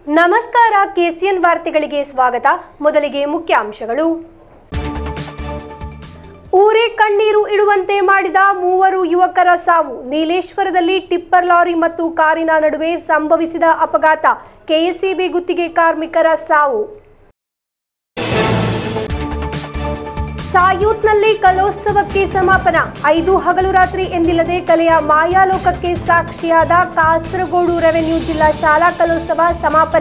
ನಮಸ್ಕಾರ ಕೆಸಿಎನ್ ವಾರ್ತೆಗಳಿಗೆ ಸ್ವಾಗತ ಮೊದಲಿಗೆ ಮುಖ್ಯಾಂಶಗಳು ಊರೇ ಕಣ್ಣೀರು ಇಡುವಂತೆ ಮಾಡಿದ ಮೂವರು ಯುವಕರ ಸಾವು ನೀಲೇಶ್ವರದಲ್ಲಿ ಟಿಪ್ಪರ್ ಲಾರಿ ಮತ್ತು ಕಾರಿನ ನಡುವೆ ಸಂಭವಿಸಿದ ಅಪಘಾತ ಕೆಎಸ್ಸಿಬಿ ಗುತ್ತಿಗೆ ಕಾರ್ಮಿಕರ ಸಾವು ಸಾಯೂತ್ನಲ್ಲಿ ಕಲೋತ್ಸವಕ್ಕೆ ಸಮಾಪನ ಐದು ಹಗಲು ರಾತ್ರಿ ಎಂದಿಲ್ಲದೆ ಕಲೆಯ ಮಾಯಾಲೋಕಕ್ಕೆ ಸಾಕ್ಷಿಯಾದ ಕಾಸರಗೋಡು ರೆವೆನ್ಯೂ ಜಿಲ್ಲಾ ಶಾಲಾ ಕಲೋತ್ಸವ ಸಮಾಪನ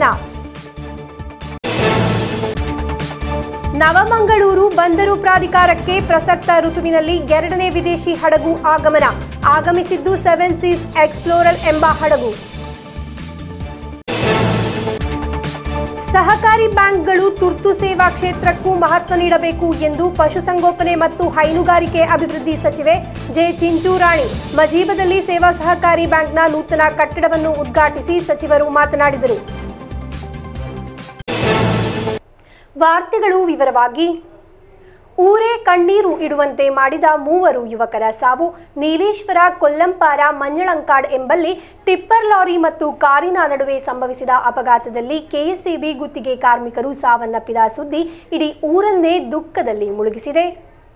ನವಮಂಗಳೂರು ಬಂದರು ಪ್ರಾಧಿಕಾರಕ್ಕೆ ಪ್ರಸಕ್ತ ಋತುವಿನಲ್ಲಿ ಎರಡನೇ ವಿದೇಶಿ ಹಡಗು ಆಗಮನ ಆಗಮಿಸಿದ್ದು ಸೆವೆನ್ ಸೀಸ್ ಎಕ್ಸ್ಪ್ಲೋರರ್ ಎಂಬ ಹಡಗು ಸಹಕಾರಿ ಬ್ಯಾಂಕ್ಗಳು ತುರ್ತು ಸೇವಾ ಕ್ಷೇತ್ರಕ್ಕೂ ಮಹತ್ವ ನೀಡಬೇಕು ಎಂದು ಪಶುಸಂಗೋಪನೆ ಮತ್ತು ಹೈನುಗಾರಿಕೆ ಅಭಿವೃದ್ಧಿ ಸಚಿವೆ ಜೆ ಚಿಂಚೂರಾಣಿ ಮಜೀಬದಲ್ಲಿ ಸೇವಾ ಸಹಕಾರಿ ಬ್ಯಾಂಕ್ನ ನೂತನ ಕಟ್ಟಡವನ್ನು ಉದ್ಘಾಟಿಸಿ ಸಚಿವರು ಮಾತನಾಡಿದರು ವಾರ್ತೆಗಳು ವಿವರವಾಗಿ ಊರೇ ಕಣ್ಣೀರು ಇಡುವಂತೆ ಮಾಡಿದ ಮೂವರು ಯುವಕರ ಸಾವು ನೀಲೇಶ್ವರ ಕೊಲ್ಲಂಪಾರ ಮಂಜಳಂಕಾಡ್ ಎಂಬಲ್ಲಿ ಟಿಪ್ಪರ್ ಲಾರಿ ಮತ್ತು ಕಾರಿನ ನಡುವೆ ಸಂಭವಿಸಿದ ಅಪಘಾತದಲ್ಲಿ ಕೆಎಸ್ಸಿಬಿ ಗುತ್ತಿಗೆ ಕಾರ್ಮಿಕರು ಸಾವನ್ನಪ್ಪಿದ ಸುದ್ದಿ ಇಡೀ ಊರನ್ನೇ ದುಃಖದಲ್ಲಿ ಮುಳುಗಿಸಿದೆ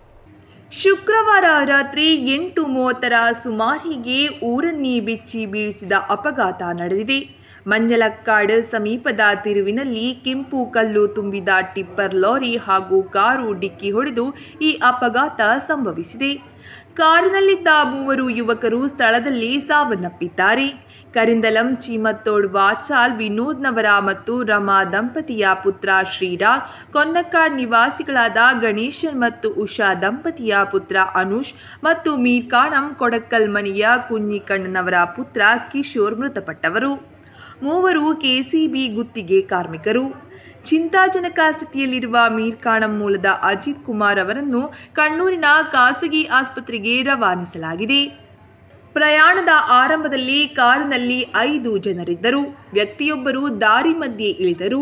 ಶುಕ್ರವಾರ ರಾತ್ರಿ ಎಂಟು ಮೂವತ್ತರ ಸುಮಾರಿಗೆ ಊರನ್ನೇ ಬೆಚ್ಚಿ ಬೀಳಿಸಿದ ಅಪಘಾತ ನಡೆದಿದೆ ಮಂಜಲಕ್ಕಾಡ್ ಸಮೀಪದ ತಿರುವಿನಲ್ಲಿ ಕೆಂಪು ಕಲ್ಲು ತುಂಬಿದ ಟಿಪ್ಪರ್ ಲಾರಿ ಹಾಗೂ ಕಾರು ಡಿಕ್ಕಿ ಹೊಡೆದು ಈ ಅಪಘಾತ ಸಂಭವಿಸಿದೆ ಕಾರಿನಲ್ಲಿದ್ದ ಮೂವರು ಯುವಕರು ಸ್ಥಳದಲ್ಲಿ ಸಾವನ್ನಪ್ಪಿದ್ದಾರೆ ಕರಿಂದಲಂ ಚೀಮತ್ತೋಡ್ ವಾಚಾಲ್ ವಿನೋದ್ನವರ ಮತ್ತು ರಮಾ ದಂಪತಿಯ ಪುತ್ರ ಶ್ರೀರಾಗ್ ಕೊನ್ನಕ್ಕಾಡ್ ನಿವಾಸಿಗಳಾದ ಗಣೇಶನ್ ಮತ್ತು ಉಷಾ ದಂಪತಿಯ ಪುತ್ರ ಅನುಷ್ ಮತ್ತು ಮೀರ್ಕಾಣಂ ಕೊಡಕ್ಕಲ್ ಮನೆಯ ಕುഞ്ഞിಕಣ್ಣನವರ ಪುತ್ರ ಕಿಶೋರ್ ಮೃತಪಟ್ಟವರು ಮೂವರು ಕೆಸಿಬಿ ಗುತ್ತಿಗೆ ಕಾರ್ಮಿಕರು ಚಿಂತಾಜನಕ ಸ್ಥಿತಿಯಲ್ಲಿರುವ ಮೀರ್ಕಾಣಂ ಮೂಲದ ಅಜಿತ್ ಕುಮಾರ್ ಅವರನ್ನು ಕಣ್ಣೂರಿನ ಖಾಸಗಿ ಆಸ್ಪತ್ರೆಗೆ ರವಾನಿಸಲಾಗಿದೆ ಪ್ರಯಾಣದ ಆರಂಭದಲ್ಲಿ ಕಾರಿನಲ್ಲಿ ಐದು ಜನರಿದ್ದರು ವ್ಯಕ್ತಿಯೊಬ್ಬರು ದಾರಿ ಮಧ್ಯೆ ಇಳಿದರು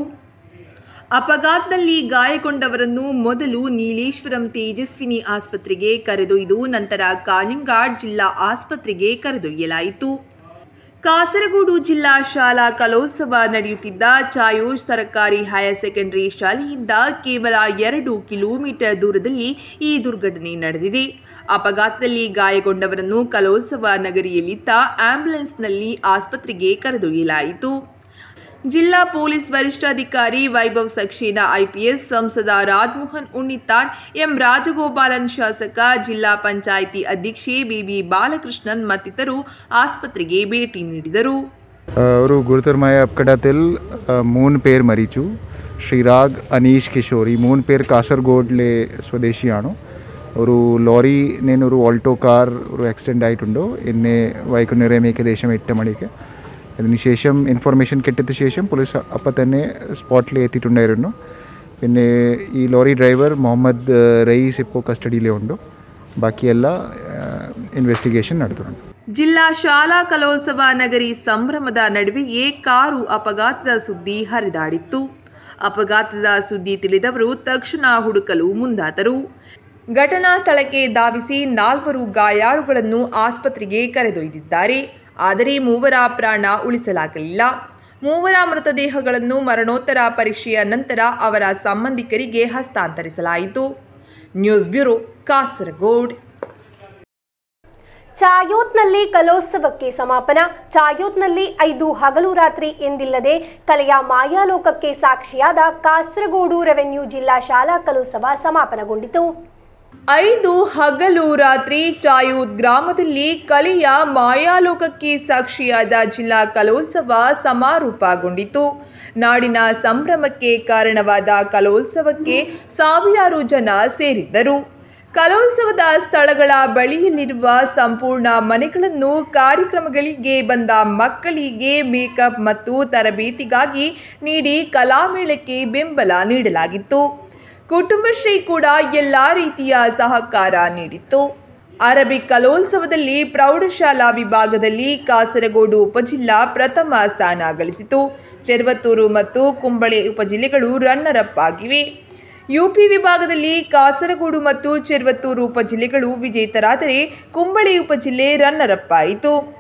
ಅಪಘಾತದಲ್ಲಿ ಗಾಯಗೊಂಡವರನ್ನು ಮೊದಲು ನೀಲೇಶ್ವರಂ ತೇಜಸ್ವಿನಿ ಆಸ್ಪತ್ರೆಗೆ ಕರೆದೊಯ್ದು ನಂತರ ಕಾಲಿಂಗಾಡ್ ಜಿಲ್ಲಾ ಆಸ್ಪತ್ರೆಗೆ ಕರೆದೊಯ್ಯಲಾಯಿತು ಕಾಸರಗೋಡು ಜಿಲ್ಲಾ ಶಾಲಾ ಕಲೋತ್ಸವ ನಡೆಯುತ್ತಿದ್ದ ಚಾಯೋಜ್ ಸರ್ಕಾರಿ ಹೈಯರ್ ಸೆಕೆಂಡರಿ ಶಾಲೆಯಿಂದ ಕೇವಲ ಎರಡು ಕಿಲೋಮೀಟರ್ ದೂರದಲ್ಲಿ ಈ ದುರ್ಘಟನೆ ನಡೆದಿದೆ ಅಪಘಾತದಲ್ಲಿ ಗಾಯಗೊಂಡವರನ್ನು ಕಲೋತ್ಸವ ನಗರಿಯಲ್ಲಿದ್ದ ಆಂಬ್ಯುಲೆನ್ಸ್ನಲ್ಲಿ ಆಸ್ಪತ್ರೆಗೆ ಕರೆದೊಯ್ಯಲಾಯಿತು ಜಿಲ್ಲಾ ಪೊಲೀಸ್ ವರಿಷ್ಠಾಧಿಕಾರಿ ವೈಭವ್ ಸಕ್ಸೇನಾ ಐಪಿಎಸ್ ಸಂಸದ ರಾಜ್ಮೋಹನ್ ಉಣ್ಣಿತ್ತಾನ್ ಎಂ ರಾಜಗೋಪಾಲನ್ ಶಾಸಕ ಜಿಲ್ಲಾ ಪಂಚಾಯಿತಿ ಅಧ್ಯಕ್ಷೆ ಬಿಬಿ ಬಾಲಕೃಷ್ಣನ್ ಮತ್ತಿತರರು ಆಸ್ಪತ್ರೆಗೆ ಭೇಟಿ ನೀಡಿದರು ಅವರು ಗುರುತರമായ ಅಪ್ಕಡಾತಿಲ್ ಮೂನ್ പേർ മരിച്ചു ಶ್ರೀರಾಗ್ ಅನೀಶ್ ಕಿಶೋರ್ ಈ മൂന്ന് പേർ കാസർഗോഡിലെ സ്വദേശിയാണ് ഒരു ലോറി నేను ഒരു ഓൾട്ടോ കാർ ഒരു ആക്സിഡൻ്റ് ആയിട്ടുണ്ടോ എന്നെ വൈകുന്നേരം ഏകദേശം എട്ട് മണിക്ക് അതിനുശേഷം ഇൻഫർമേഷൻ കിട്ടിയ ശേഷം പോലീസ് അപ്പം തന്നെ സ്പോട്ടിൽ എത്തിയിട്ടുണ്ടായിരുന്നു പിന്നെ ഈ ലോറി ഡ്രൈവർ മുഹമ്മദ് റയീസ് ഇപ്പോൾ കസ്റ്റഡിയിലേ ഉണ്ട് ബാക്കിയെല്ലാം ഇൻവെസ്റ്റിഗേഷൻ നടത്തുന്നുണ്ട് ಜಿಲ್ಲಾ ಶಾಲಾ ಕಲೋತ್ಸವ ನಗರಿ ಸಂಭ್ರಮದ ನಡುವೆಯೇ ಕಾರು ಅಪಘಾತದ ಸುದ್ದಿ ಹರಿದಾಡಿತ್ತು ಅಪಘಾತದ ಸುದ್ದಿ ತಿಳಿದವರು ತಕ್ಷಣ ಹುಡುಕಲು ಮುಂದಾದರು ಘಟನಾ ಸ್ಥಳಕ್ಕೆ ಧಾವಿಸಿ ನಾಲ್ವರು ಗಾಯಾಳುಗಳನ್ನು ಆಸ್ಪತ್ರೆಗೆ ಕರೆದೊಯ್ದಿದ್ದಾರೆ ಆದರೆ ಮೂವರ ಪ್ರಾಣ ಉಳಿಸಲಾಗಲಿಲ್ಲ ಮೂವರ ಮೃತದೇಹಗಳನ್ನು ಮರಣೋತ್ತರ ಪರೀಕ್ಷೆಯ ನಂತರ ಅವರ ಸಂಬಂಧಿಕರಿಗೆ ಹಸ್ತಾಂತರಿಸಲಾಯಿತು ನ್ಯೂಸ್ ಬ್ಯೂರೋ ಕಾಸರಗೋಡ್ ಚಾಯೋತ್ನಲ್ಲಿ ಕಲೋತ್ಸವಕ್ಕೆ ಸಮಾಪನ ಚಾಯೋತ್ನಲ್ಲಿ ಐದು ಹಗಲು ರಾತ್ರಿ ಎಂದಿಲ್ಲದೆ ಕಲೆಯ ಮಾಯಾಲೋಕಕ್ಕೆ ಸಾಕ್ಷಿಯಾದ ಕಾಸರಗೋಡು ರೆವೆನ್ಯೂ ಜಿಲ್ಲಾ ಶಾಲಾ ಕಲೋತ್ಸವ ಸಮಾಪನಗೊಂಡಿತು ಐದು ಹಗಲು ರಾತ್ರಿ ಚಾಯೂದ್ ಗ್ರಾಮದಲ್ಲಿ ಕಲೆಯ ಮಾಯಾಲೋಕಕ್ಕೆ ಸಾಕ್ಷಿಯಾದ ಜಿಲ್ಲಾ ಕಲೋತ್ಸವ ಸಮಾರೋಪಗೊಂಡಿತು ನಾಡಿನ ಸಂಭ್ರಮಕ್ಕೆ ಕಾರಣವಾದ ಕಲೋತ್ಸವಕ್ಕೆ ಸಾವಿರಾರು ಜನ ಸೇರಿದ್ದರು ಕಲೋತ್ಸವದ ಸ್ಥಳಗಳ ಬಳಿಯಲ್ಲಿರುವ ಸಂಪೂರ್ಣ ಮನೆಗಳನ್ನು ಕಾರ್ಯಕ್ರಮಗಳಿಗೆ ಬಂದ ಮಕ್ಕಳಿಗೆ ಮೇಕಪ್ ಮತ್ತು ತರಬೇತಿಗಾಗಿ ನೀಡಿ ಕಲಾಮೇಳಕ್ಕೆ ಬೆಂಬಲ ನೀಡಲಾಗಿತ್ತು ಕುಟುಂಬಶ್ರೀ ಕೂಡ ಎಲ್ಲ ರೀತಿಯ ಸಹಕಾರ ನೀಡಿತ್ತು ಅರಬಿಕ್ ಕಲೋತ್ಸವದಲ್ಲಿ ಪ್ರೌಢಶಾಲಾ ವಿಭಾಗದಲ್ಲಿ ಕಾಸರಗೋಡು ಉಪಜಿಲ್ಲಾ ಪ್ರಥಮ ಸ್ಥಾನ ಗಳಿಸಿತು ಚೆರ್ವತ್ತೂರು ಮತ್ತು ಕುಂಬಳೆ ಉಪಜಿಲ್ಲೆಗಳು ರನ್ನರ್ ಅಪ್ ಆಗಿವೆ ಯುಪಿ ವಿಭಾಗದಲ್ಲಿ ಕಾಸರಗೋಡು ಮತ್ತು ಚೆರ್ವತ್ತೂರು ಉಪಜಿಲ್ಲೆಗಳು ವಿಜೇತರಾದರೆ ಕುಂಬಳೆ ಉಪಜಿಲ್ಲೆ ರನ್ನರ್ ಅಪ್ ಆಯಿತು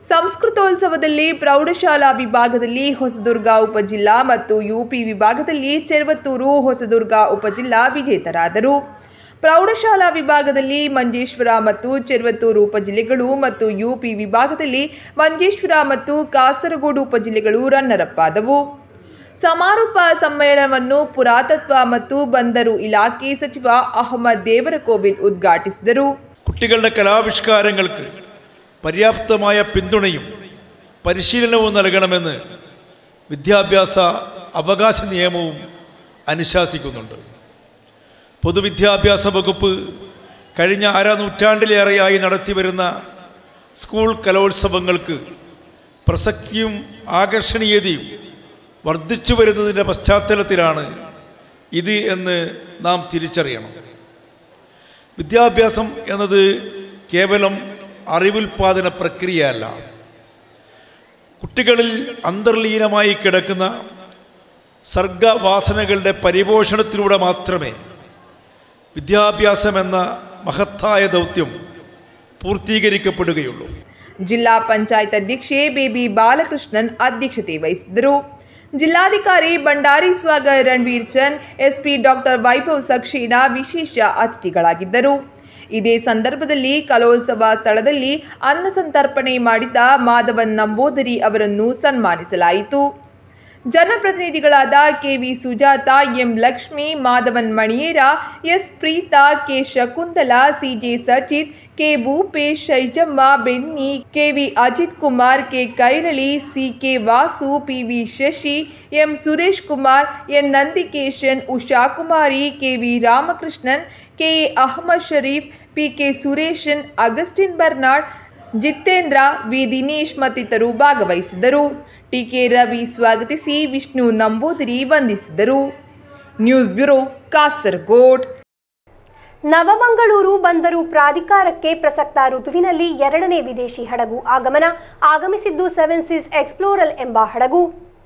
ಸಂಸ್ಕೃತೋತ್ಸವದಲ್ಲಿ ಪ್ರೌಢಶಾಲಾ ವಿಭಾಗದಲ್ಲಿ ಹೊಸದುರ್ಗ ಉಪಜಿಲ್ಲಾ ಮತ್ತು ಯುಪಿ ವಿಭಾಗದಲ್ಲಿ ಚೆರವತ್ತೂರು ಹೊಸದುರ್ಗ ಉಪಜಿಲ್ಲಾ ವಿಜೇತರಾದರು ಪ್ರೌಢಶಾಲಾ ವಿಭಾಗದಲ್ಲಿ ಮಂಜೇಶ್ವರ ಮತ್ತು ಚೆರವತ್ತೂರು ಉಪಜಿಲ್ಲೆಗಳು ಮತ್ತು ಯುಪಿ ವಿಭಾಗದಲ್ಲಿ ಮಂಜೇಶ್ವರ ಮತ್ತು ಕಾಸರಗೋಡು ಉಪಜಿಲ್ಲೆಗಳು ರನ್ನರ್ ಅಪ್ ಆದವು ಸಮಾರೋಪ ಸಮ್ಮೇಳನವನ್ನು ಪುರಾತತ್ವ ಮತ್ತು ಬಂದರು ಇಲಾಖೆ ಸಚಿವ ಅಹಮದ್ ದೇವರಕೋವಿಲ್ ಉದ್ಘಾಟಿಸಿದರು കുട്ടികളുടെ കലാവിഷ്കാരങ്ങൾക്ക് പര്യാപ്തമായ പിന്തുണയും പരിശീലനവും നൽകണമെന്ന് വിദ്യാഭ്യാസ അവകാശ നിയമവും അനുശാസിക്കുന്നുണ്ട് പൊതുവിദ്യാഭ്യാസ വകുപ്പ് കഴിഞ്ഞ അര നൂറ്റാണ്ടിലേറെയായി നടത്തിവരുന്ന സ്കൂൾ കലോത്സവങ്ങൾക്ക് പ്രസക്തിയും ആകർഷണീയതയും വർദ്ധിച്ചു വരുന്നതിൻ്റെ പശ്ചാത്തലത്തിലാണ് ഇത് എന്ന് നാം തിരിച്ചറിയണം വിദ്യാഭ്യാസം എന്നത് കേവലം അറിവുൽപാദന പ്രക്രിയയല്ല കുട്ടികളിൽ അന്തർലീനമായി കിടക്കുന്ന സർഗവാസനകളുടെ പരിപോഷണത്തിലൂടെ മാത്രമേ വിദ്യാഭ്യാസം എന്ന മഹത്തായ ദൗത്യം പൂർത്തീകരിക്കപ്പെടുകയുള്ളൂ ಜಿಲ್ಲಾ ಪಂಚಾಯತ್ ಅಧ್ಯಕ್ಷೆ ಬೇಬಿ ಬಾಲಕೃಷ್ಣನ್ ಅಧ್ಯಕ್ಷತೆ ವಹಿಸಿದ್ದರು ಜಿಲ್ಲಾಧಿಕಾರಿ ಭಂಡಾರಿ ಸ್ವಾಗರ್ ರಣವೀರ್ ಚಂದ್ ಎಸ್ಪಿ ಡಾಕ್ಟರ್ ವೈಭವ್ ಸಕ್ಸೇನಾ ವಿಶೇಷ ಅತಿಥಿಗಳಾಗಿದ್ದರು ಇದೇ ಸಂದರ್ಭದಲ್ಲಿ ಕಲೋತ್ಸವ ಸ್ಥಳದಲ್ಲಿ ಅನ್ನ ಸಂತರ್ಪಣೆ ಮಾಡಿದ್ದ ಮಾಧವನ್ ನಂಬೋದರಿ ಅವರನ್ನು ಸನ್ಮಾನಿಸಲಾಯಿತು ಜನಪ್ರತಿನಿಧಿಗಳಾದ K V Sujatha M Lakshmi Madhavan Maniyera S Preetha K Shakuntala C J Sachith K Bhupesh Shaijamma Benny K V Ajith Kumar K Kairali C K Vasu P V Shashi M Suresh Kumar N Nandikeshan Usha Kumari K V Ramakrishnan K A Ahmed Shareef P K Sureshan Augustine Bernard Jitendra V Dinesh ಮತ್ತಿತರರು ಭಾಗವಹಿಸಿದ್ದರು ಟಿಕೆ ರವಿ ಸ್ವಾಗತಿಸಿ ವಿಷ್ಣು ನಂಬೋದರಿ ವಂದಿಸಿದರು ನ್ಯೂಸ್ ಬ್ಯೂರೋ ಕಾಸರಗೋಡ್ ನವಮಂಗಳೂರು ಬಂದರು ಪ್ರಾಧಿಕಾರಕ್ಕೆ ಪ್ರಸಕ್ತ ಋತುವಿನಲ್ಲಿ ಎರಡನೇ ವಿದೇಶಿ ಹಡಗು ಆಗಮನ ಆಗಮಿಸಿದ್ದು ಸೆವೆನ್ ಸೀಸ್ ಎಕ್ಸ್ಪ್ಲೋರಲ್ ಎಂಬ ಹಡಗು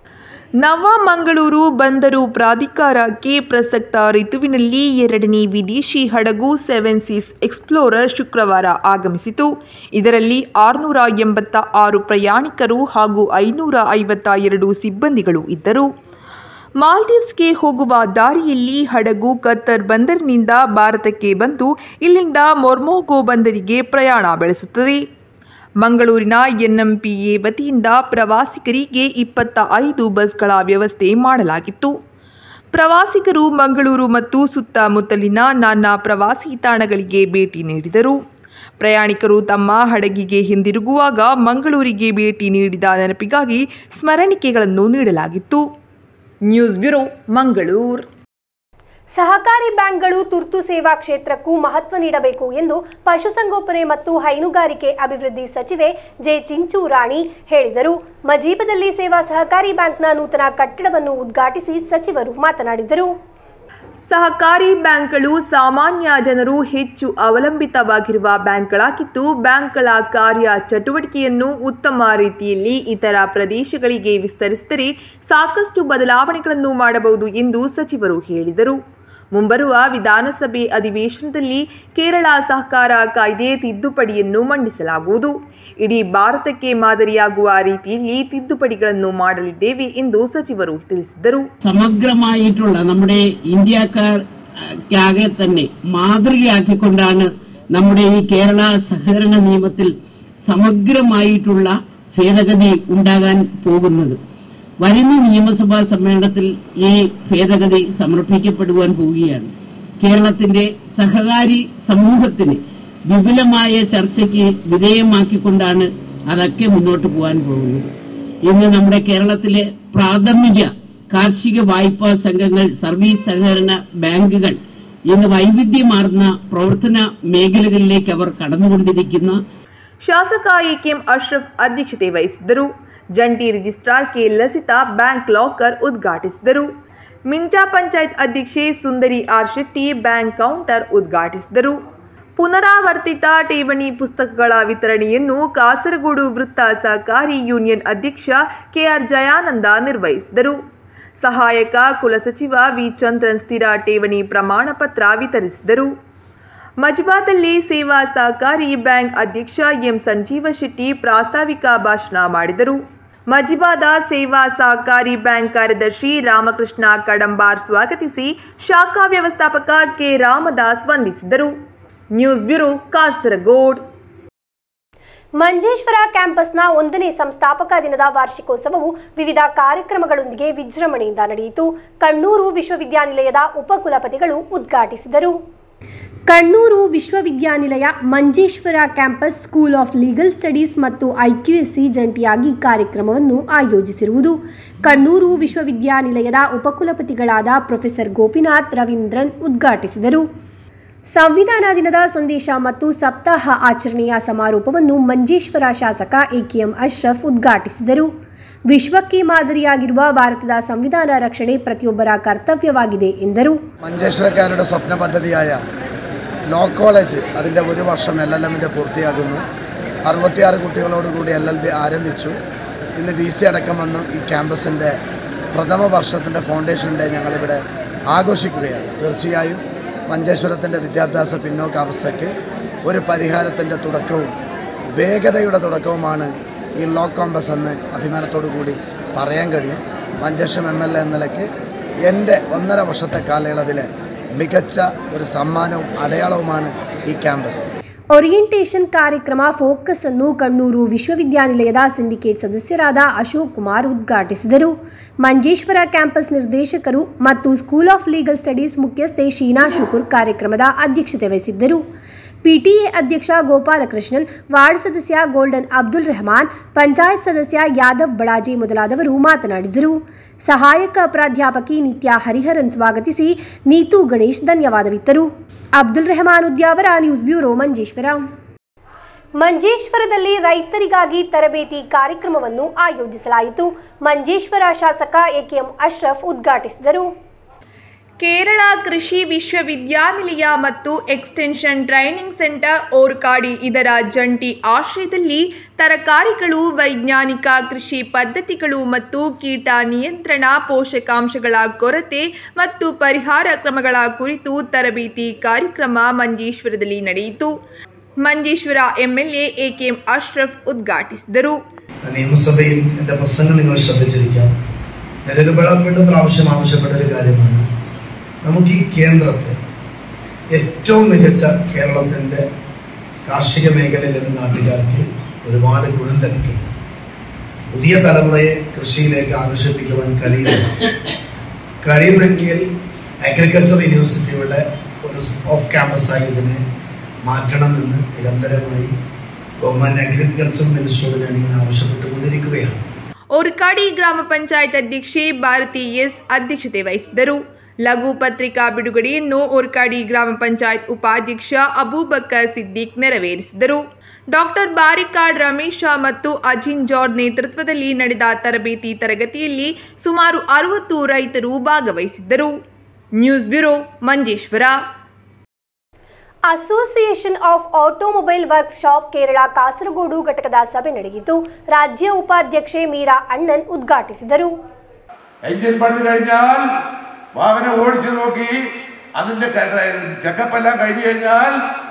ನವಮಂಗಳೂರು ಬಂದರು ಪ್ರಾಧಿಕಾರಕ್ಕೆ ಪ್ರಸಕ್ತ ಋತುವಿನಲ್ಲಿ ಎರಡನೇ ವಿದೇಶಿ ಹಡಗು ಸೆವೆನ್ ಸೀಸ್ ಎಕ್ಸ್ಪ್ಲೋರರ್ ಶುಕ್ರವಾರ ಆಗಮಿಸಿತು ಇದರಲ್ಲಿ ಆರುನೂರ ಎಂಬತ್ತ ಆರು ಪ್ರಯಾಣಿಕರು ಹಾಗೂ ಐನೂರ ಐವತ್ತ ಎರಡು ಸಿಬ್ಬಂದಿಗಳು ಇದ್ದರು ಮಾಲ್ದೀವ್ಸ್ಗೆ ಹೋಗುವ ದಾರಿಯಲ್ಲಿ ಹಡಗು ಕತ್ತರ್ ಬಂದರಿನಿಂದ ಭಾರತಕ್ಕೆ ಬಂದು ಇಲ್ಲಿಂದ ಮೊರ್ಮೋಗೋ ಬಂದರಿಗೆ ಪ್ರಯಾಣ ಬೆಳೆಸುತ್ತದೆ ಮಂಗಳೂರಿನ ಎನ್ಎಂಪಿಎ ವತಿಯಿಂದ ಪ್ರವಾಸಿಗರಿಗೆ ಇಪ್ಪತ್ತ ಐದು ಬಸ್ಗಳ ವ್ಯವಸ್ಥೆ ಮಾಡಲಾಗಿತ್ತು ಪ್ರವಾಸಿಗರು ಮಂಗಳೂರು ಮತ್ತು ಸುತ್ತಮುತ್ತಲಿನ ನಾನಾ ಪ್ರವಾಸಿ ತಾಣಗಳಿಗೆ ಭೇಟಿ ನೀಡಿದರು ಪ್ರಯಾಣಿಕರು ತಮ್ಮ ಹಡಗಿಗೆ ಹಿಂದಿರುಗುವಾಗ ಮಂಗಳೂರಿಗೆ ಭೇಟಿ ನೀಡಿದ ನೆನಪಿಗಾಗಿ ಸ್ಮರಣಿಕೆಗಳನ್ನು ನೀಡಲಾಗಿತ್ತು ನ್ಯೂಸ್ ಬ್ಯೂರೋ ಮಂಗಳೂರು ಸಹಕಾರಿ ಬ್ಯಾಂಕ್ಗಳು ತುರ್ತು ಸೇವಾ ಕ್ಷೇತ್ರಕ್ಕೂ ಮಹತ್ವ ನೀಡಬೇಕು ಎಂದು ಪಶುಸಂಗೋಪನೆ ಮತ್ತು ಹೈನುಗಾರಿಕೆ ಅಭಿವೃದ್ಧಿ ಸಚಿವೆ ಜೆ ಚಿಂಚು ರಾಣಿ ಹೇಳಿದರು ಮಜೀಬದಲ್ಲಿ ಸೇವಾ ಸಹಕಾರಿ ಬ್ಯಾಂಕ್ನ ನೂತನ ಕಟ್ಟಡವನ್ನು ಉದ್ಘಾಟಿಸಿ ಸಚಿವರು ಮಾತನಾಡಿದರು ಸಹಕಾರಿ ಬ್ಯಾಂಕ್ಗಳು ಸಾಮಾನ್ಯ ಜನರು ಹೆಚ್ಚು ಅವಲಂಬಿತವಾಗಿರುವ ಬ್ಯಾಂಕ್ಗಳಾಗಿದ್ದು ಬ್ಯಾಂಕ್ಗಳ ಕಾರ್ಯ ಚಟುವಟಿಕೆಯನ್ನು ಉತ್ತಮ ರೀತಿಯಲ್ಲಿ ಇತರ ಪ್ರದೇಶಗಳಿಗೆ ವಿಸ್ತರಿಸಿದರೆ ಸಾಕಷ್ಟು ಬದಲಾವಣೆಗಳನ್ನು ಮಾಡಬಹುದು ಎಂದು ಸಚಿವರು ಹೇಳಿದರು ಮುಂಬರುವ ವಿಧಾನಸಭೆ ಅಧಿವೇಶನದಲ್ಲಿ ಕೇರಳ ಸಹಕಾರ ಕಾಯ್ದೆ ತಿದ್ದುಪಡಿಯನ್ನು ಮಂಡಿಸಲಾಗುವುದು ಇಡೀ ഭാರತಕ್ಕೆ ಮಾದರಿಯಾಗುವ ರೀತಿಯಲ್ಲಿ ತಿದ್ದುಪಡಿಗಳನ್ನು ಮಾಡಲಿದ್ದೇವೆ ಎಂದು ಸಚಿವರು ತಿಳಿಸಿದರು സമഗ്രമായിട്ടുള്ള നമ്മുടെ ഇന്ത്യക്കാകെ തന്നെ മാതൃകയാക്കിക്കൊണ്ടാണ് നമ്മുടെ ഈ കേരള സഹകരണ നിയമത്തിൽ സമഗ്രമായിട്ടുള്ള ഭേദഗതി ഉണ്ടാകാൻ പോകുന്നത് വരുന്ന നിയമസഭാ സമ്മേളനത്തിൽ ഈ ഭേദഗതി സമർപ്പിക്കപ്പെടുവാൻ പോവുകയാണ് കേരളത്തിന്റെ സഹകാരി സമൂഹത്തിന് വിപുലമായ ചർച്ചയ്ക്ക് വിധേയമാക്കിക്കൊണ്ടാണ് അതൊക്കെ മുന്നോട്ട് പോകാൻ പോകുന്നത് ഇന്ന് നമ്മുടെ കേരളത്തിലെ പ്രാഥമിക കാർഷിക വായ്പാ സംഘങ്ങൾ സർവീസ് സഹകരണ ബാങ്കുകൾ ഇന്ന് വൈവിധ്യമാർന്ന പ്രവർത്തന മേഖലകളിലേക്ക് അവർ കടന്നുകൊണ്ടിരിക്കുന്ന ಶಾಸಕ ಎಕೆಎಂ ಅಶ್ರಫ್ ಅಧ್ಯಕ್ಷತೆ ವಹಿಸಿದ್ದರು ಜಂಟಿ registrar K Lasitha bank locker ಉದ್ಘಾಟಿಸಿದರು ಮಿಂಚಾ ಪಂಚಾಯತ್ ಅಧ್ಯಕ್ಷೆ Sundari R Shetty bank counter ಉದ್ಘಾಟಿಸಿದರು ಪುನರಾವರ್ತಿತ ಠೇವಣಿ ಪುಸ್ತಕಗಳ ವಿತರಣೆಯನ್ನು ಕಾಸರಗೋಡು ವೃತ್ತ ಸಹಕಾರಿ ಯೂನಿಯನ್ ಅಧ್ಯಕ್ಷ ಕೆಆರ್ ಜಯಾನಂದ ನಿರ್ವಹಿಸಿದರು ಸಹಾಯಕ ಕುಲಸಚಿವ ವಿ ಚಂದ್ರನ್ ಸ್ಥಿರ ಠೇವಣಿ ಪ್ರಮಾಣ ಪತ್ರ ವಿತರಿಸಿದರು ಮಜ್ಬಾದಲ್ಲಿ ಸೇವಾ ಸಹಕಾರಿ ಬ್ಯಾಂಕ್ ಅಧ್ಯಕ್ಷ ಎಂ ಸಂಜೀವ ಶೆಟ್ಟಿ ಪ್ರಾಸ್ತಾವಿಕ ಭಾಷಣ ಮಾಡಿದರು ಮಜಿಬಾದ ಸೇವಾ ಸಹಕಾರಿ ಬ್ಯಾಂಕ್ ಕಾರ್ಯದರ್ಶಿ ರಾಮಕೃಷ್ಣ ಕಡಂಬಾರ್ ಸ್ವಾಗತಿಸಿ ಶಾಖಾ ವ್ಯವಸ್ಥಾಪಕ ಕೆ ರಾಮದಾಸ್ ವಂದಿಸಿದರು ನ್ಯೂಸ್ ಬ್ಯೂರೋ ಕಾಸರಗೋಡ್ ಮಂಜೇಶ್ವರ ಕ್ಯಾಂಪಸ್ನ ಒಂದನೇ ಸಂಸ್ಥಾಪಕ ದಿನದ ವಾರ್ಷಿಕೋತ್ಸವವು ವಿವಿಧ ಕಾರ್ಯಕ್ರಮಗಳೊಂದಿಗೆ ವಿಜೃಂಭಣೆಯಿಂದ ನಡೆಯಿತು ಕಣ್ಣೂರು ವಿಶ್ವವಿದ್ಯಾನಿಲಯದ ಉಪಕುಲಪತಿಗಳು ಉದ್ಘಾಟಿಸಿದರು ಕಣ್ಣೂರು ವಿಶ್ವವಿದ್ಯಾನಿಲಯ Manjeshwar campus school of legal studies ಮತ್ತು ಐಕ್ಯುಎಸ್ಸಿ ಜಂಟಿಯಾಗಿ ಕಾರ್ಯಕ್ರಮವನ್ನು ಆಯೋಜಿಸಿರುವುದು ಕಣ್ಣೂರು ವಿಶ್ವವಿದ್ಯಾನಿಲಯದ ಉಪಕುಲಪತಿಗಳಾದ ಪ್ರೊಫೆಸರ್ ಗೋಪಿನಾಥ್ ರವೀಂದ್ರನ್ ಉದ್ಘಾಟಿಸಿದರು ಸಂವಿಧಾನ ದಿನದ ಸಂದೇಶ ಮತ್ತು ಸಪ್ತಾಹ ಆಚರಣೆಯ ಸಮಾರೋಪವನ್ನು ಮಂಜೇಶ್ವರ ಶಾಸಕ ಎಕೆಎಂ ಅಶ್ರಫ್ ಉದ್ಘಾಟಿಸಿದರು ವಿಶ್ವಕ್ಕೆ മാതൃയാಗಿರುವ ഭാരതದ സംവിധാന ರಕ್ಷಣೆ ಪ್ರತಿಯೊಬ್ಬರ കർത്തവ്യವಾಗಿದೆ ಎಂದರು മഞ്ചേശ്വരക്കാരുടെ സ്വപ്ന പദ്ധതിയായ ലോ കോളേജ് അതിൻ്റെ ഒരു വർഷം എൽ എൽ എമ്മിൻ്റെ പൂർത്തിയാകുന്നു അറുപത്തിയാറ് കുട്ടികളോടുകൂടി എൽ എൽ ബി ആരംഭിച്ചു ഇന്ന് വി സി അടക്കം വന്ന് ഈ ക്യാമ്പസിൻ്റെ പ്രഥമ വർഷത്തിൻ്റെ ഫൗണ്ടേഷൻ ഡേ ഞങ്ങളിവിടെ ആഘോഷിക്കുകയാണ് തീർച്ചയായും മഞ്ചേശ്വരത്തിൻ്റെ വിദ്യാഭ്യാസ പിന്നോക്കാവസ്ഥയ്ക്ക് ഒരു പരിഹാരത്തിൻ്റെ തുടക്കവും വേഗതയുടെ തുടക്കവുമാണ് ഈ ലോ കോമ്പസ് എന്ന് അഭിമാനത്തോടു കൂടി പറയാൻ കഴിയും മഞ്ചേശ്വരം എം എൽ എ എന്ന നിലയ്ക്ക് എൻ്റെ ഒന്നര വർഷത്തെ കാലയളവിലെ മികച്ച ഒരു സമ്മാനവും അടയാളവുമാണ് ഈ ക്യാമ്പസ് ಓರಿಯೆಂಟೇಷನ್ ಕಾರ್ಯಕ್ರಮ ಫೋಕಸ್ ಅನ್ನು ಕಣ್ಣೂರು ವಿಶ್ವವಿದ್ಯಾನಿಲಯದ ಸಿಂಡಿಕೇಟ್ ಸದಸ್ಯರಾದ ಅಶೋಕ್ ಕುಮಾರ್ ಉದ್ಘಾಟಿಸಿದರು ಮಂಜೇಶ್ವರ ಕ್ಯಾಂಪಸ್ ನಿರ್ದೇಶಕರು ಮತ್ತು ಸ್ಕೂಲ್ ಆಫ್ ಲೀಗಲ್ ಸ್ಟಡೀಸ್ ಮುಖ್ಯಸ್ಥೆ ಶೀನಾ ಶುಕುರ್ ಕಾರ್ಯಕ್ರಮದ ಅಧ್ಯಕ್ಷತೆ ವಹಿಸಿದ್ದರು ಪಿಟಿಎ ಅಧ್ಯಕ್ಷ ಗೋಪಾಲಕೃಷ್ಣನ್ ವಾರ್ಡ್ ಸದಸ್ಯ ಗೋಲ್ಡನ್ ಅಬ್ದುಲ್ ರೆಹಮಾನ್ ಪಂಚಾಯತ್ ಸದಸ್ಯ ಯಾದವ್ ಬಡಾಜಿ ಮೊದಲಾದವರು ಮಾತನಾಡಿದರು ಸಹಾಯಕ ಪ್ರಾಧ್ಯಾಪಕಿ ನಿತ್ಯ ಹರಿಹರನ್ ಸ್ವಾಗತಿಸಿ ನೀತು ಗಣೇಶ್ ಧನ್ಯವಾದವಿತ್ತರು ಅಬ್ದುಲ್ ರೆಹಮಾನ್ ಉದ್ಯಾವರ ನ್ಯೂಸ್ ಬ್ಯೂರೋ ಮಂಜೇಶ್ವರ ಮಂಜೇಶ್ವರದಲ್ಲಿ ರೈತರಿಗಾಗಿ ತರಬೇತಿ ಕಾರ್ಯಕ್ರಮವನ್ನು ಆಯೋಜಿಸಲಾಯಿತು ಮಂಜೇಶ್ವರ ಶಾಸಕ ಎಕೆಎಂ ಅಶ್ರಫ್ ಉದ್ಘಾಟಿಸಿದರು ಕೇರಳ ಕೃಷಿ ವಿಶ್ವವಿದ್ಯಾನಿಲಯ ಮತ್ತು ಎಕ್ಸ್ಟೆನ್ಷನ್ ಟ್ರೈನಿಂಗ್ ಸೆಂಟರ್ ಓರ್ಕಾಡಿ ಇದರ ಜಂಟಿ ಆಶ್ರಯದಲ್ಲಿ ತರಕಾರಿಗಳು ವೈಜ್ಞಾನಿಕ ಕೃಷಿ ಪದ್ಧತಿಗಳು ಮತ್ತು ಕೀಟ ನಿಯಂತ್ರಣ ಪೋಷಕಾಂಶಗಳ ಕೊರತೆ ಮತ್ತು ಪರಿಹಾರ ಕ್ರಮಗಳ ಕುರಿತು ತರಬೇತಿ ಕಾರ್ಯಕ್ರಮ ಮಂಜೇಶ್ವರದಲ್ಲಿ ನಡೆಯಿತು ಮಂಜೇಶ್ವರ ಎಂಎಲ್ಎ ಎಕೆಎಂ ಅಶ್ರಫ್ ಉದ್ಘಾಟಿಸಿದರು നിയമസഭയിൽ എൻ്റെ പ്രസംഗം നിങ്ങൾ ശ്രദ്ധിച്ചിരിക്കാം നിലവിളപ്പെട്ട് പ്രാവശ്യം ആവശ്യപ്പെട്ട ഒരു കാര്യമാണ് നമുക്ക് ഈ കേന്ദ്രത്തെ ഏറ്റവും മികച്ച കേരളത്തിൻ്റെ കാർഷിക മേഖലയിൽ നിന്ന് നാട്ടുകാർക്ക് ഒരുപാട് ഗുണം ലഭിക്കുന്നു പുതിയ തലമുറയെ കൃഷിയിലേക്ക് ആകർഷിപ്പിക്കുവാൻ കഴിയുന്നു കഴിയുമെങ്കിൽ അഗ്രികൾച്ചർ യൂണിവേഴ്സിറ്റിയുടെ ഒരു ഓഫ് ക്യാമ്പസായി ഇതിനെ മാറ്റണമെന്ന് നിരന്തരമായി ഗവൺമെൻറ് അഗ്രികൾച്ചർ മിനിസ്റ്ററോട് ഞാനിങ്ങനെ ആവശ്യപ്പെട്ടുകൊണ്ടിരിക്കുകയാണ് ಓರ್ಕಾಡಿ ಗ್ರಾಮ ಪಂಚಾಯತ್ ಅಧ್ಯಕ್ಷೆ ಭಾರತಿ ಎಸ್ ಅಧ್ಯಕ್ಷತೆ ವಹಿಸಿದ್ದರು ಲಘು ಪತ್ರಿಕಾ ಬಿಡುಗಡೆಯನ್ನು ಓರ್ಕಾಡಿ ಗ್ರಾಮ ಪಂಚಾಯತ್ ಉಪಾಧ್ಯಕ್ಷ ಅಬೂಬಕ್ಕರ್ ಸಿದ್ದಿಕ್ ನೆರವೇರಿಸಿದರು ಡಾಕ್ಟರ್ ಬಾರಿಕಾಡ್ ರಮೇಶ ಮತ್ತು ಅಜಿನ್ ಜಾರ್ಜ್ ನೇತೃತ್ವದಲ್ಲಿ ನಡೆದ ತರಬೇತಿ ತರಗತಿಯಲ್ಲಿ ಸುಮಾರು ಅರವತ್ತು ರೈತರು ಭಾಗವಹಿಸಿದ್ದರು news bureau Manjeshwar association of automobile workshop Kerala Kasaragod ಘಟಕದ ಸಭೆ ನಡೆಯಿತು ರಾಜ್ಯ ಉಪಾಧ್ಯಕ್ಷೆ ಮೀರಾ ಅಣ್ಣನ್ ಉದ್ಘಾಟಿಸಿದರು എഞ്ചിൻ പണി കഴിഞ്ഞാൽ വാഹനം ഓടിച്ചു നോക്കി അതിന്റെ ചെക്കപ്പ് എല്ലാം കഴിഞ്ഞു കഴിഞ്ഞാൽ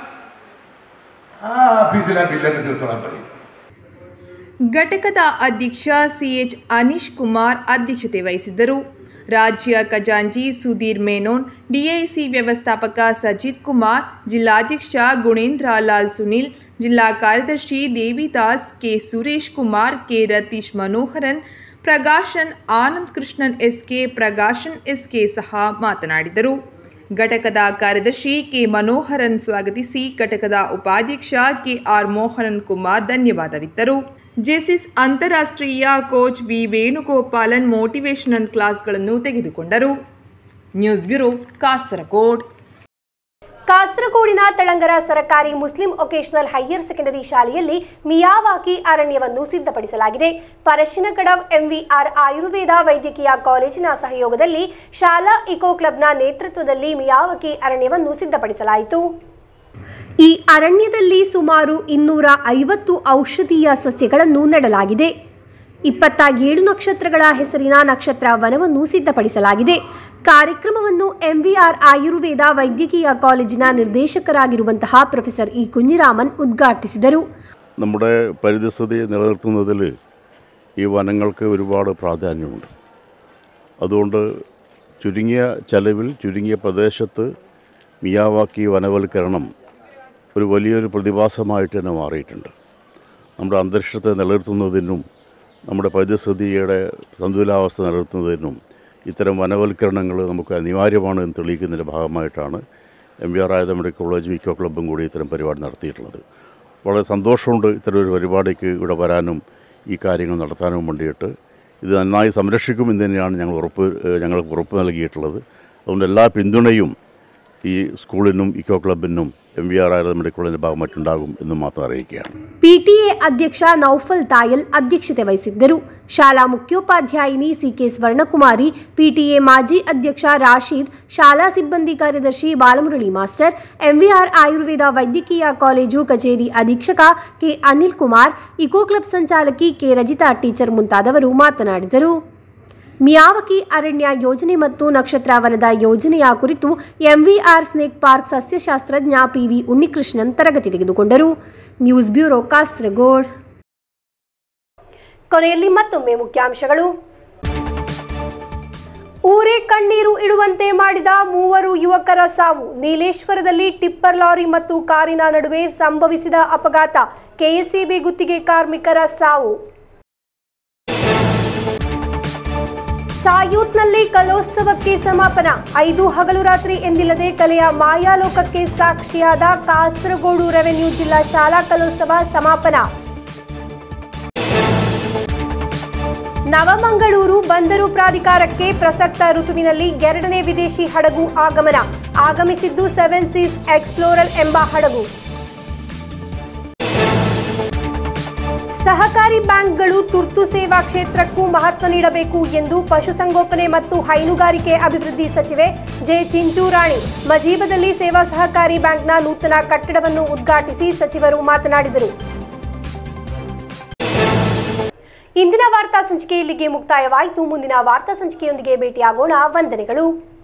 ആ ഓഫീസിലെ ബില്ലൊക്കെ തീർത്തോളാൻ പറയും ಘಟಕದ ಅಧ್ಯಕ್ಷ ಸಿಎಚ್ ಅನೀಶ್ ಕುಮಾರ್ ಅಧ್ಯಕ್ಷತೆ ವಹಿಸಿದ್ದರು ರಾಜ್ಯ ಖಜಾಂಚಿ ಸುಧೀರ್ ಮೇನೋನ್ ಡಿಐಸಿ ವ್ಯವಸ್ಥಾಪಕ ಸಜಿತ್ ಕುಮಾರ್ ಜಿಲ್ಲಾಧ್ಯಕ್ಷ ಗುಣೇಂದ್ರ ಲಾಲ್ ಸುನಿಲ್ ಜಿಲ್ಲಾ ಕಾರ್ಯದರ್ಶಿ Devidas K Suresh Kumar K Ratheesh Manoharan Prakashan Anand Krishnan SK Prakashan SK ಸಹ ಮಾತನಾಡಿದರು ಘಟಕದ ಕಾರ್ಯದರ್ಶಿ ಕೆ ಮನೋಹರನ್ ಸ್ವಾಗತಿಸಿ ಘಟಕದ ಉಪಾಧ್ಯಕ್ಷ ಕೆ ಆರ್ ಮೋಹನನ್ ಕುಮಾರ್ ಧನ್ಯವಾದವಿತ್ತರು ಜೆಸಿಸ್ ಅಂತಾರಾಷ್ಟ್ರೀಯ ಕೋಚ್ ವಿ ವೇಣುಗೋಪಾಲನ್ ಮೋಟಿವೇಶನಲ್ ಕ್ಲಾಸ್ಗಳನ್ನು ತೆಗೆದುಕೊಂಡರು ನ್ಯೂಸ್ ಬ್ಯೂರೋ ಕಾಸರಗೋಡ್ ಕಾಸರಗೋಡಿನ ತಳಂಗರ ಸರಕಾರಿ ಮುಸ್ಲಿಂ ವೊಕೇಶನಲ್ ಹೈಯರ್ ಸೆಕೆಂಡರಿ ಶಾಲೆಯಲ್ಲಿ ಮಿಯಾವಾಕಿ ಅರಣ್ಯವನ್ನು ಸಿದ್ಧಪಡಿಸಲಾಗಿದೆ ಪರಶಿನಕಡವ್ ಎಂವಿಆರ್ ಆಯುರ್ವೇದ ವೈದ್ಯಕೀಯ ಕಾಲೇಜಿನ ಸಹಯೋಗದಲ್ಲಿ ಶಾಲಾ ಇಕೋ ಕ್ಲಬ್ನ ನೇತೃತ್ವದಲ್ಲಿ ಮಿಯಾವಾಕಿ ಅರಣ್ಯವನ್ನು ಸಿದ್ಧಪಡಿಸಲಾಯಿತು ಈ ಅರಣ್ಯದಲ್ಲಿ ಸುಮಾರು ಇನ್ನೂರ ಐವತ್ತು ಔಷಧೀಯ ಸಸ್ಯಗಳನ್ನು ನೆಡಲಾಗಿದೆ ಇಪ್ಪತ್ತ ಏಳು ನಕ್ಷತ್ರಗಳ ಹೆಸರಿನ ನಕ್ಷತ್ರ ವನವನ್ನು ಸಿದ್ಧಪಡಿಸಲಾಗಿದೆ ಕಾರ್ಯಕ್ರಮವನ್ನು ಎಂವಿಆರ್ ಆಯುರ್ವೇದ ವೈದ್ಯಕೀಯ ಕಾಲೇಜಿನ ನಿರ್ದೇಶಕರಾಗಿರುವಂತಹ ಪ್ರೊಫೆಸರ್ ಇ കുഞ്ഞിരാമൻ ഉദ്ഘാಟಿಸಿದರು നമ്മുടെ പരിസ്ഥിതി നിലനിർത്തുന്നതിൽ ഈ വനങ്ങൾക്ക് ഒരുപാട് പ്രാധാന്യമുണ്ട് അതുകൊണ്ട് ചുരുങ്ങിയ ചെലവിൽ ചുരുങ്ങിയ പ്രദേശത്ത് മിയാവാക്കി വനവൽക്കരണം ഒരു വലിയൊരു പ്രതിഭാസമായിട്ട് തന്നെ മാറിയിട്ടുണ്ട് നമ്മുടെ അന്തരീക്ഷത്തെ നിലനിർത്തുന്നതിനും നമ്മുടെ പരിസ്ഥിതിയുടെ സന്തുലിതാവസ്ഥ നിലനിർത്തുന്നതിനും ഇത്തരം വനവൽക്കരണങ്ങൾ നമുക്ക് അനിവാര്യമാണ് എന്ന് തെളിയിക്കുന്നതിൻ്റെ ഭാഗമായിട്ടാണ് എം വി ആർ ആയുധ മെഡിക്കൽ കോളേജും ഇക്കോ ക്ലബ്ബും കൂടി ഇത്തരം പരിപാടി നടത്തിയിട്ടുള്ളത് വളരെ സന്തോഷമുണ്ട് ഇത്തരം ഒരു പരിപാടിക്ക് ഇവിടെ വരാനും ഈ കാര്യങ്ങൾ നടത്താനും വേണ്ടിയിട്ട് ഇത് നന്നായി സംരക്ഷിക്കുമെന്ന് തന്നെയാണ് ഞങ്ങൾ ഉറപ്പ് ഏഹ് ഞങ്ങൾക്ക് ഉറപ്പ് നൽകിയിട്ടുള്ളത് അതുകൊണ്ട് എല്ലാ പിന്തുണയും ഈ സ്കൂളിനും ഇക്കോ ക്ലബിനും M V R Ayurveda medical കോളേജിൻ്റെ ഭാഗമായിട്ടുണ്ടാകും എന്ന് മാത്രം അറിയിക്കുകയാണ് ಪಿಟಿಎ ಅಧ್ಯಕ್ಷ ನೌಫಲ್ ತಾಯಲ್ ಅಧ್ಯಕ್ಷತೆ ವಹಿಸಿದ್ದರು ಶಾಲಾ ಮುಖ್ಯೋಪಾಧ್ಯಾಯಿನಿ ಸಿಕೆ ಸ್ವರ್ಣಕುಮಾರಿ ಪಿಟಿಎ ಮಾಜಿ ಅಧ್ಯಕ್ಷ ರಾಶೀದ್ ಶಾಲಾ ಸಿಬ್ಬಂದಿ ಕಾರ್ಯದರ್ಶಿ ಬಾಲಮುರಳಿ ಮಾಸ್ಟರ್ ಎಂವಿಆರ್ ಆಯುರ್ವೇದ ವೈದ್ಯಕೀಯ ಕಾಲೇಜು ಕಚೇರಿ ಅಧೀಕ್ಷಕ K Anil Kumar eco club ಸಂಚಾಲಕಿ ಕೆ ರಜಿತಾ ಟೀಚರ್ ಮುಂತಾದವರು ಮಾತನಾಡಿದರು ಮಿಯಾವಕಿ ಅರಣ್ಯ ಯೋಜನೆ ಮತ್ತು ನಕ್ಷತ್ರ ವನದ ಯೋಜನೆಯ ಕುರಿತು ಎಂವಿಆರ್ ಸ್ನೇಕ್ ಪಾರ್ಕ್ ಸಸ್ಯಶಾಸ್ತ್ರಜ್ಞ ಪಿವಿ ಉನ್ನಿಕೃಷ್ಣನ್ ತರಗತಿ ತೆಗೆದುಕೊಂಡರು ನ್ಯೂಸ್ ಬ್ಯೂರೋ ಕಾಸರಗೋಡ್ ಕೊನೆಯಲ್ಲಿ ಮತ್ತೊಮ್ಮೆ ಮುಖ್ಯಾಂಶಗಳು ಊರೇ ಕಣ್ಣೀರು ಇಡುವಂತೆ ಮಾಡಿದ ಮೂವರು ಯುವಕರ ಸಾವು ನೀಲೇಶ್ವರದಲ್ಲಿ ಟಿಪ್ಪರ್ ಲಾರಿ ಮತ್ತು ಕಾರಿನ ನಡುವೆ ಸಂಭವಿಸಿದ ಅಪಘಾತ ಕೆಎಸ್ಸಿಬಿ ಗುತ್ತಿಗೆ ಕಾರ್ಮಿಕರ ಸಾವು ಸಾಯೂತ್ನಲ್ಲಿ ಕಲೋತ್ಸವಕ್ಕೆ ಸಮಾಪನ ಐದು ಹಗಲು ರಾತ್ರಿ ಎಂದಿಲ್ಲದೆ ಕಲೆಯ ಮಾಯಾಲೋಕಕ್ಕೆ ಸಾಕ್ಷಿಯಾದ ಕಾಸರಗೋಡು ರೆವೆನ್ಯೂ ಜಿಲ್ಲಾ ಶಾಲಾ ಕಲೋತ್ಸವ ಸಮಾಪನ ನವಮಂಗಳೂರು ಬಂದರು ಪ್ರಾಧಿಕಾರಕ್ಕೆ ಪ್ರಸಕ್ತ ಋತುವಿನಲ್ಲಿ ಎರಡನೇ ವಿದೇಶಿ ಹಡಗು ಆಗಮನ ಆಗಮಿಸಿದ್ದು ಸೆವೆನ್ ಸೀಸ್ ಎಕ್ಸ್ಪ್ಲೋರಲ್ ಎಂಬ ಹಡಗು ಸಹಕಾರಿ ಬ್ಯಾಂಕ್ಗಳು ತುರ್ತು ಸೇವಾ ಕ್ಷೇತ್ರಕ್ಕೂ ಮಹತ್ವ ನೀಡಬೇಕು ಎಂದು ಪಶುಸಂಗೋಪನೆ ಮತ್ತು ಹೈನುಗಾರಿಕೆ ಅಭಿವೃದ್ಧಿ ಸಚಿವೆ ಜೆ ಚಿಂಚೂರಾಣಿ ಮಜೀಬದಲ್ಲಿ ಸೇವಾ ಸಹಕಾರಿ ಬ್ಯಾಂಕ್ನ ನೂತನ ಕಟ್ಟಡವನ್ನು ಉದ್ಘಾಟಿಸಿ ಸಚಿವರು ಮಾತನಾಡಿದರು ಇಂದಿನ ವಾರ್ತಾ ಸಂಚಿಕೆ ಇಲ್ಲಿಗೆ ಮುಕ್ತಾಯವಾಯಿತು ಮುಂದಿನ ವಾರ್ತಾ ಸಂಚಿಕೆಯೊಂದಿಗೆ ಭೇಟಿಯಾಗೋಣ ವಂದನೆಗಳು